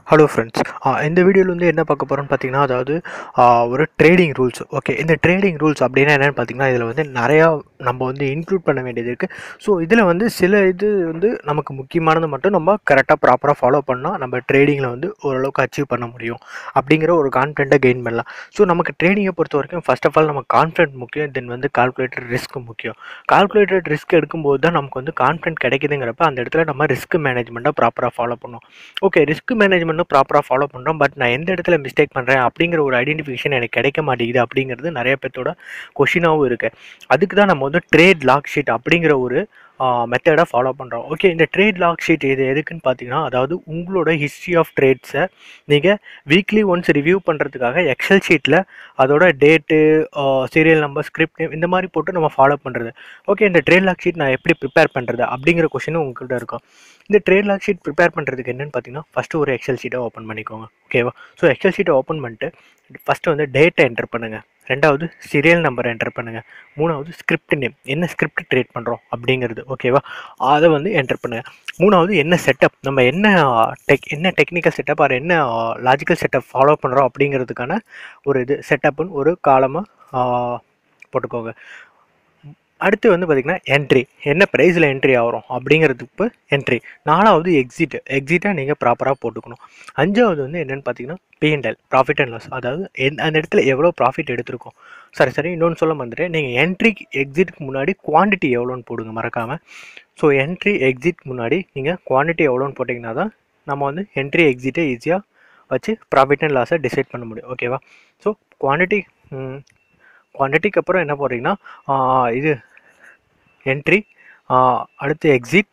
hello friends இந்த வீடியோவில் வந்து என்ன பார்க்க போகிறோம்னு பார்த்தீங்கன்னா அதாவது ஆ, ஒரு ட்ரேடிங் ரூல்ஸ் ஓகே இந்த ட்ரேடிங் ரூல்ஸ் அப்படின்னா என்னென்னு பார்த்தீங்கன்னா இதில் வந்து நிறையா நம்ம வந்து இன்க்ளூட் பண்ண வேண்டியது இருக்குது ஸோ இதில் வந்து சில இது வந்து நமக்கு முக்கியமானது மட்டும் நம்ம கரெக்டாக ப்ராப்பராக ஃபாலோ பண்ணால் நம்ம ட்ரேடிங்கில் வந்து ஓரளவுக்கு அச்சீவ் பண்ண முடியும் அப்படிங்கிற ஒரு கான்ஃபிடென்ட்டை கெயின் பண்ணலாம் ஸோ நமக்கு ட்ரேடிங்கை பொறுத்த வரைக்கும் ஃபர்ஸ்ட் ஆஃப் ஆல் நமக்கு கான்ஃபிடென்ட் முக்கியம் தென் வந்து கால்குலேட்டட் ரிஸ்க் முக்கியம் கால்குலேட்டட் ரிஸ்க் எடுக்கும்போது தான் நமக்கு வந்து கான்ஃபிடென்ட் கிடைக்குதுங்கிறப்ப அந்த இடத்துல நம்ம ரிஸ்க் மேனேஜ்மெண்ட்டை ப்ராப்பராக ஃபாலோ பண்ணணும் ஓகே ரிஸ்க் மேனேஜ்மெண்ட்டும் ப்ராப்பராக ஃபாலோ பண்ணுறோம் பட் நான் எந்த இடத்துல மிஸ்டேக் பண்ணுறேன் அப்படிங்கிற ஒரு ஐடென்டிஃபிகேஷன் எனக்கு கிடைக்க மாட்டேங்குது அப்படிங்கிறது நிறைய பேர்த்தோட கொஷினாகவும் இருக்குது அதுக்கு தான் நம்ம வந்து ட்ரேட் லாக் ஷீட் அப்படிங்கிற ஒரு மெத்தடை ஃபாலோ பண்ணுறோம் ஓகே இந்த ட்ரேட் லாக் ஷீட் இது எதுக்குன்னு பார்த்தீங்கன்னா அதாவது உங்களோட ஹிஸ்ட்ரி ஆஃப் ட்ரேட்ஸை நீங்கள் வீக்லி ஒன்ஸ் ரிவ்யூ பண்ணுறதுக்காக எக்ஸல் ஷீட்டில் அதோட டேட்டு சீரியல் நம்பர் ஸ்கிரிப்ட் இந்த மாதிரி போட்டு நம்ம ஃபாலோ பண்ணுறது ஓகே இந்த ட்ரேட் லாக் ஷீட் நான் எப்படி ப்ரிப்பேர் பண்ணுறது அப்படிங்கிற கொஷினும் உங்கள்கிட்ட இருக்கும் இந்த ட்ரேட் லாக் ஷீட் ப்ரிப்பேர் பண்ணுறதுக்கு என்னென்னு பார்த்தீங்கன்னா ஃபஸ்ட்டு ஒரு எக்ஸல் ஷீட்டை ஓப்பன் பண்ணிக்கோங்க ஓகேவா ஸோ எக்ஸல் ஷீட்டை ஓப்பன் பண்ணிட்டு ஃபஸ்ட்டு வந்து டேட்டை என்டர் பண்ணுங்கள் ரெண்டாவது சீரியல் நம்பர் என்டர் பண்ணுங்கள் மூணாவது ஸ்கிரிப்ட் நேம் என்ன ஸ்கிரிப்ட் ட்ரேட் பண்ணுறோம் அப்படிங்கிறது ஓகேவா அதை வந்து என்டர் பண்ணுங்கள் மூணாவது என்ன செட்டப் நம்ம என்ன டெக் என்ன டெக்னிக்கல் செட்டப் அது என்ன லாஜிக்கல் செட்டப் ஃபாலோ பண்ணுறோம் அப்படிங்கிறதுக்கான ஒரு இது செட்டப்புன்னு ஒரு காலமாக போட்டுக்கோங்க அடுத்து வந்து பார்த்திங்கன்னா என்ட்ரி என்ன ப்ரைஸில் என்ட்ரி ஆகிறோம் அப்படிங்கிறதுக்கு என்ட்ரி நாலாவது எக்ஸிட் எக்ஸிட்டாக நீங்கள் ப்ராப்பராக போட்டுக்கணும் அஞ்சாவது வந்து என்னென்னு பார்த்தீங்கன்னா பிஎன்எல் ப்ராஃபிட் அண்ட் லாஸ் அதாவது என் அந்த இடத்துல எவ்வளோ ப்ராஃபிட் எடுத்திருக்கோம் சரி சரி இன்னொன்று சொல்ல வந்துட்டேன் நீங்கள் என்ட்ரிக்கு எக்ஸிட்டுக்கு முன்னாடி குவான்டிட்டி எவ்வளோன்னு போடுங்க மறக்காமல் ஸோ என்ட்ரி எக்ஸிட் முன்னாடி நீங்கள் குவான்டிட்டி எவ்வளோன்னு போட்டிங்கன்னா தான் நம்ம வந்து என்ட்ரி எக்ஸிட்டை ஈஸியாக வச்சு ப்ராஃபிட் அண்ட் லாஸை டிசைட் பண்ண முடியும் ஓகேவா ஸோ குவான்டிட்டி குவான்டிட்டிக்கு அப்புறம் என்ன போடுறீங்கன்னா ஆஹ் இது என்ட்ரி அடுத்து எக்ஸிட்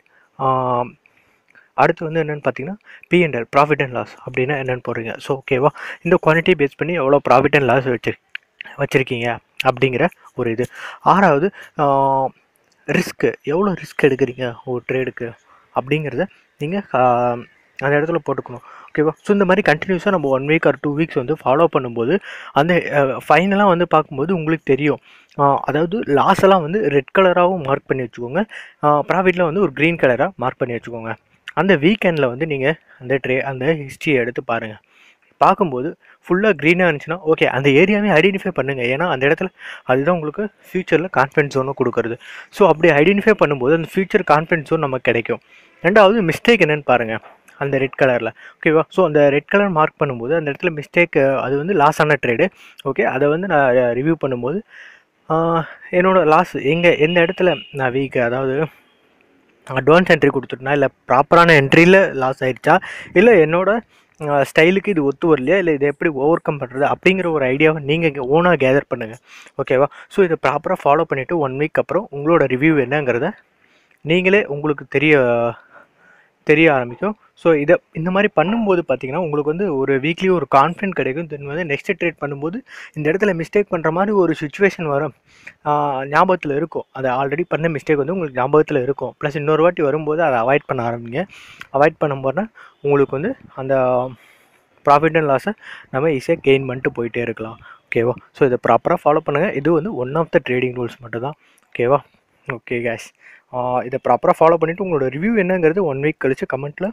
அடுத்து வந்து என்னென்னு பார்த்தீங்கன்னா பிஎன்எல் ப்ராஃபிட் அண்ட் லாஸ் அப்படின்னா என்னென்னு போடுறீங்க ஸோ ஓகேவா இந்த குவான்டிட்டி பேஸ் பண்ணி எவ்வளோ ப்ராஃபிட் அண்ட் லாஸ் வச்சு வச்சுருக்கீங்க அப்படிங்கிற ஒரு இது ஆறாவது ரிஸ்க்கு எவ்வளோ ரிஸ்க் எடுக்கிறீங்க ஒரு ட்ரேடுக்கு அப்படிங்கிறத நீங்கள் அந்த இடத்துல போட்டுக்கணும் ஓகேவா ஸோ இந்த மாதிரி கண்டினியூஸாக நம்ம one week or two weeks வந்து ஃபாலோ பண்ணும்போது அந்த ஃபைனலாக வந்து பார்க்கும்போது உங்களுக்கு தெரியும் ஆஹ் அதாவது லாஸ் எல்லாம் வந்து ரெட் கலராகவும் மார்க் பண்ணி வச்சுக்கோங்க ப்ராஃபிட்டில் வந்து ஒரு க்ரீன் கலராக மார்க் பண்ணி வச்சுக்கோங்க அந்த வீக்கெண்டில் வந்து நீங்கள் அந்த ட்ரே அந்த ஹிஸ்ட்ரியை எடுத்து பாருங்கள் பார்க்கும்போது ஃபுல்லாக க்ரீனாக இருந்துச்சுன்னா ஓகே அந்த ஏரியாவே ஐடென்டிஃபை பண்ணுங்கள் ஏன்னா அந்த இடத்துல அதுதான் உங்களுக்கு ஃப்யூச்சரில் கான்ஃபிடன்ஸ் ஜோனை கொடுக்குறது ஸோ அப்படி ஐடென்டிஃபை பண்ணும்போது அந்த ஃப்யூச்சர் கான்ஃபிடன்ஸ் ஜோன் நமக்கு கிடைக்கும் ரெண்டாவது மிஸ்டேக் என்னன்னு பாருங்கள் அந்த ரெட் கலரில் ஓகேவா ஸோ அந்த ரெட் கலர் மார்க் பண்ணும்போது அந்த இடத்துல மிஸ்டேக் அது வந்து லாஸ் ஆன ட்ரேடு ஓகே அதை வந்து நான் ரிவ்யூ பண்ணும்போது ஆஹ் என்னோட லாஸ் எங்கே எந்த இடத்துல நான் வீக் அதாவது அட்வான்ஸ் என்ட்ரி கொடுத்துட்டேனா இல்லை ப்ராப்பரான என்ட்ரியில் லாஸ் ஆயிடுச்சா இல்லை என்னோட ஸ்டைலுக்கு இது ஒத்து வரலையா இல்லை இதை எப்படி ஓவர் கம் பண்ணுறது அப்படிங்கிற ஒரு ஐடியாவை நீங்கள் இங்கே ஓனாக கேதர் பண்ணுங்கள் ஓகேவா ஸோ இதை ப்ராப்பராக ஃபாலோ பண்ணிவிட்டு ஒன் வீக் அப்புறம் உங்களோட ரிவ்யூ என்னங்கிறத நீங்களே உங்களுக்கு தெரிய தெரிய ஆரம்பிக்கும் ஸோ இதை இந்த மாதிரி பண்ணும்போது பார்த்தீங்கன்னா உங்களுக்கு வந்து ஒரு வீக்லி ஒரு கான்ஃபிடென்ட் கிடைக்கும் தென் வந்து நெக்ஸ்ட் ட்ரேட் பண்ணும்போது இந்த இடத்துல மிஸ்டேக் பண்ணுற மாதிரி ஒரு சுச்சுவேஷன் வரும் ஆஹ் ஞாபகத்தில் இருக்கும் அதை ஆல்ரெடி பண்ண மிஸ்டேக் வந்து உங்களுக்கு ஞாபகத்தில் இருக்கும் ப்ளஸ் இன்னொரு வாட்டி வரும்போது அதை அவாய்ட் பண்ண ஆரம்பிங்க அவாய்ட் பண்ணும்போது உங்களுக்கு வந்து அந்த ப்ராஃபிட் அண்ட் லாஸை நம்ம ஈஸியாக கெயின் பண்ணிட்டு போயிட்டே இருக்கலாம் ஓகேவா ஸோ இதை ப்ராப்பராக ஃபாலோ பண்ணுங்கள் இது வந்து one of the trading rules மட்டும் தான் ஓகேவா ஓகே கேஷ் இதை ப்ராப்பராக ஃபாலோ பண்ணிவிட்டு உங்களோட ரிவ்யூ என்னங்கிறது ஒன் வீக் கழிச்சு கமெண்ட்டில்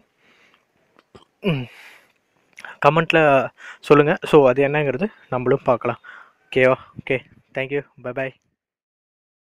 கமெண்ட்டில் சொல்லுங்கள் ஸோ அது என்னங்கிறது நம்மளும் பார்க்கலாம் ஓகேவா ஓகே தேங்க்யூ பை பாய்